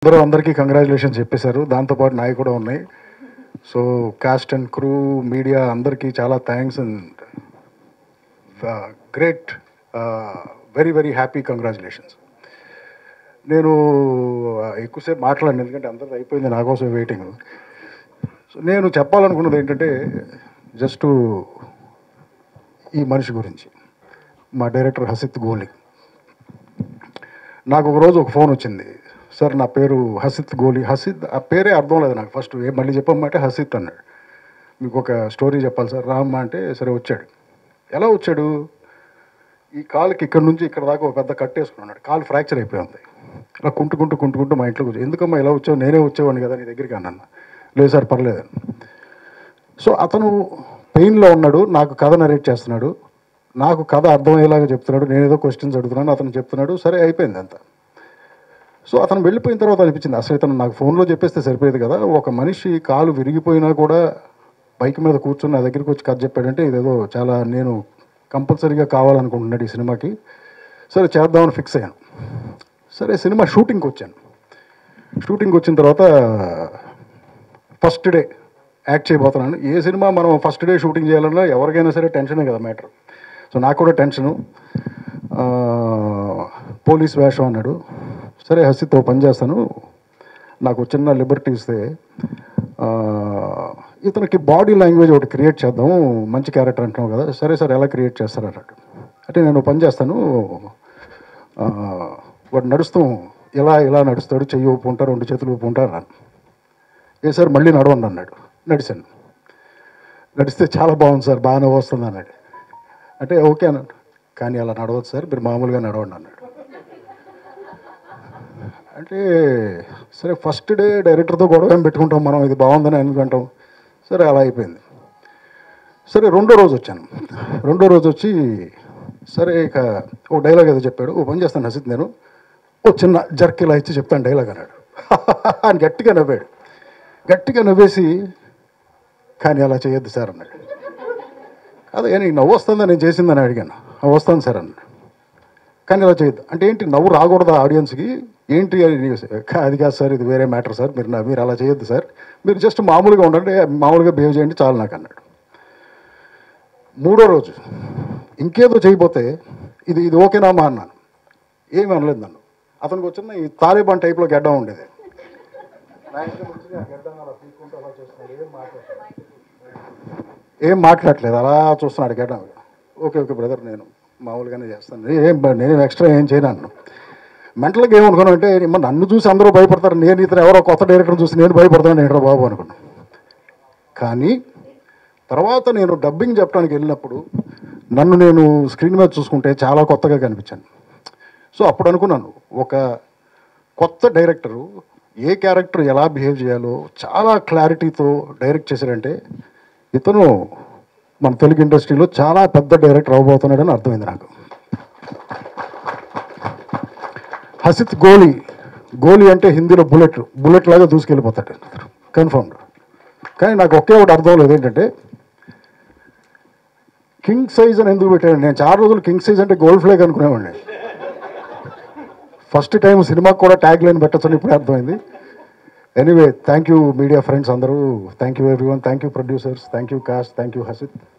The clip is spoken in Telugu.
అందరూ అందరికీ కంగ్రాచులేషన్ చెప్పేశారు దాంతోపాటు నాయి కూడా ఉన్నాయి so cast and crew media అందరికీ చాలా thanks and great very very happy congratulations నేను uh, ఎక్కువసేపు మాట్లాడిన ఎందుకంటే అందరిది అయిపోయింది నా కోసం వెయిటింగ్ సో నేను చెప్పాలనుకున్నది ఏంటంటే జస్ట్ ఈ మనిషి గురించి మా డైరెక్టర్ హసిత్ గోలి నాకు ఒక రోజు ఒక ఫోన్ వచ్చింది సార్ నా పేరు హసిత్ గోలి హసిత్ ఆ పేరే అర్థం లేదు నాకు ఫస్ట్ ఏ మళ్ళీ చెప్పమంటే హసిత్ అన్నాడు మీకు ఒక స్టోరీ చెప్పాలి సార్ రామ్మా అంటే సరే వచ్చాడు ఎలా వచ్చాడు ఈ కాలుకి ఇక్కడ నుంచి ఇక్కడ దాకా ఒక పెద్ద కట్టేసుకున్నాడు కాలు ఫ్రాక్చర్ అయిపోయి ఉంది ఇలా కుంటుకుంటూ కుంటుకుంటూ మా ఇంట్లోకి వచ్చి ఎందుకమ్మా ఇలా వచ్చావు నేనే వచ్చేవాడిని కదా నీ దగ్గరికి అన్నాను లేదు సార్ పర్లేదు సో అతను పెయిన్లో ఉన్నాడు నాకు కథ నరేట్ చేస్తున్నాడు నాకు కథ అర్థమయ్యేలాగా చెప్తున్నాడు నేను ఏదో క్వశ్చన్స్ అడుగుతున్నాను అతను చెప్తున్నాడు సరే అయిపోయింది అంతా సో అతను వెళ్ళిపోయిన తర్వాత అనిపించింది అసలు ఇతను నాకు ఫోన్లో చెప్పేస్తే సరిపోయేది కదా ఒక మనిషి కాలు విరిగిపోయినా కూడా బైక్ మీద కూర్చొని నా దగ్గరికి వచ్చి కథ చెప్పాడంటే ఇదేదో చాలా నేను కంపల్సరీగా కావాలనుకుంటున్నాడు ఈ సినిమాకి సరే చేద్దామని ఫిక్స్ అయ్యాను సరే సినిమా షూటింగ్కి వచ్చాను షూటింగ్కి వచ్చిన తర్వాత ఫస్ట్ డే యాక్ట్ చేయబోతున్నాను ఏ సినిమా మనం ఫస్ట్ డే షూటింగ్ చేయాలన్నా ఎవరికైనా సరే టెన్షనే కదా మ్యాటర్ సో నాకు కూడా టెన్షను ఆ, పోలీస్ వేషం అన్నాడు సరే హసితో పని చేస్తాను నాకు చిన్న లిబర్టీ ఇస్తే ఆ, ఇతనికి బాడీ లాంగ్వేజ్ ఒకటి క్రియేట్ చేద్దాం మంచి క్యారెక్టర్ అంటున్నావు కదా సరే సరే ఎలా క్రియేట్ చేస్తారు అన్నాడు అంటే నేను పని చేస్తాను ఆ, వాడు నడుస్తూ ఇలా ఇలా నడుస్తాడు చెయ్యి ఊపు ఉంటారు రెండు చేతులు ఊపు ఉంటారు అన్నాను ఏ సార్ మళ్ళీ నడవండి అన్నాడు నడిచాను నడిస్తే చాలా బాగుంది సార్ బాగానే వస్తుంది అన్నాడు అంటే ఓకే అన్నాడు కానీ అలా నడవద్దు సార్ మీరు మామూలుగా నడవండి అన్నాడు అంటే సరే ఫస్ట్ డే డైరెక్టర్తో గొడవ ఏం పెట్టుకుంటాం మనం ఇది బాగుందని అనుకుంటాం సరే అలా అయిపోయింది సరే రెండో రోజు వచ్చాను రెండో రోజు వచ్చి సరే ఇక ఓ డైలాగ్ ఏదో చెప్పాడు ఓ పని చేస్తాను హసిత్ నేను ఓ చిన్న జర్క్ ఇలా ఇచ్చి చెప్తాను డైలాగ్ అన్నాడు అని గట్టిగా నవ్వాడు గట్టిగా నవ్వేసి కానీ అలా చేయొద్దు సార్ అన్నాడు అదే నీకు నవ్వు వస్తుందా నేను చేసిందని అడిగాను "ఆ, వస్తాను సార్ అన్నాడు కానీ అలా చేయొద్దు అంటే ఏంటి నవ్వు రాకూడదు ఆడియన్స్కి ఏంటి అని నీకు "కా- అది కాదు సార్ ఇది వేరే మ్యాటర్ సార్ మీరు నా- మీరు అలా చేయొద్దు సార్ మీరు జస్ట్ మామూలుగా ఉండండి మామూలుగా బిహేవ్ చేయండి చాలు నాకు అన్నాడు మూడో రోజు ఇంకేదో చేయబోతే ఇది ఇది ఓకేనా అమ్మా అన్నాను ఏమి అనలేదు నన్ను అతనికి వచ్చిన ఈ తాలిబాన్ టైప్లో గెడ్డం ఉండేది నా ఇంటికి వచ్చి ఆ గెడ్డం అలా పీక్కుంటూ అలా చూస్తున్నాడు ఏం మాట్లాడలేదు ఏం మాట్లాడలేదు అలా చూస్తున్నాడు గెడ్డం ఓకే ఓకే బ్రదర్ నేను మామూలుగానే చేస్తాను ఏం బ- నేను ఎక్స్ట్రా ఏం చేయను అన్నాను మెంటల్గా ఏమనుకున్నాను అంటే "ఏమ్మా, నన్ను చూసి అందరూ భయపడతారు నేను ఇతను ఎవరో కొత్త డైరెక్టర్ చూసి నేను భయపడతాను ఏంట్రా బాబు అనుకున్నాను కానీ తర్వాత నేను డబ్బింగ్ చెప్పడానికి వెళ్ళినప్పుడు నన్ను నేను స్క్రీన్ మీద చూసుకుంటే చాలా కొత్తగా కనిపించాను సో అప్పుడు అనుకున్నాను ఒక కొత్త డైరెక్టరు ఏ క్యారెక్టర్ ఎలా బిహేవ్ చేయాలో చాలా క్లారిటీతో డైరెక్ట్ చేశారంటే ఇతను మన తెలుగు ఇండస్ట్రీలో చాలా పెద్ద డైరెక్టర్ అవబోతున్నాడని అర్థమైంది నాకు హసిత్ గోలీ గోలీ అంటే హిందీలో బుల్లెట్ బుల్లెట్ లాగా దూసుకెళ్ళిపోతాడు కన్ఫర్మ్డ్ కానీ నాకు ఒకే ఒకటి అర్థం లేదు ఏంటంటే కింగ్ సైజ్ అని ఎందుకు పెట్టాను నేను చాలా రోజులు కింగ్ సైజ్ అంటే గోల్డ్ ఫ్లేక్ అనుకునేవాడిని ఫస్ట్ టైం సినిమాకి కూడా ట్యాగ్ లైన్ పెట్టచ్చని ఇప్పుడే అర్థమైంది anyway thank you media friends అందరూ thank you everyone thank you producers thank you cast thank you Hasith